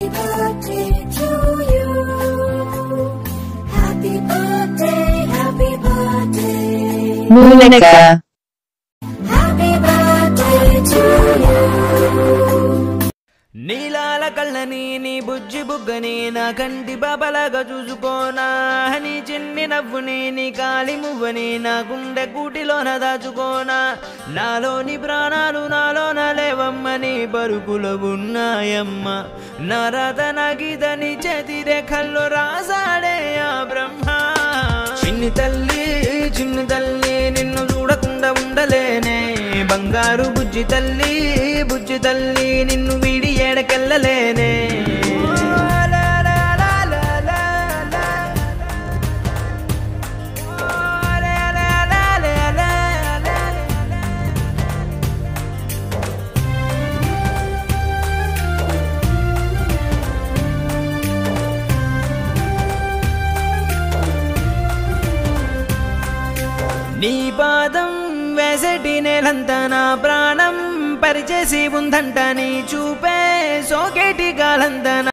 birthday to you. Happy birthday, happy birthday. మూలక Happy birthday to you. నీలాల కళ్ళని నీ బుజ్జి బుగ్గని నా కంటి బాబలాగా చూసుకోనా నీ చిన్ని నవ్వుని నీ కాలి మువ్వని నా గుండె కూటిలోన దాచుకోనా నాలోని ప్రాణాలు నాలోన లేవమ్మని పరుపులో ఉన్నాయమ్మ నా రాత నా గీత నీ చేతి రేఖల్లో రాసాడే ఆ బ్రహ్మ చిన్ని తల్లి చిన్ని తల్లి నిన్ను చూడకుండా ఉండలేనే బంగారు బుజ్జి తల్లి బుజ్జి తల్లి నిన్ను వీడి ఏడకెళ్ళలేనే నీ పాదం వేసటి నేలంతా నా ప్రాణం పరిచేసి ఉందంట నీ చూపే సోకేటి గాలంతా నా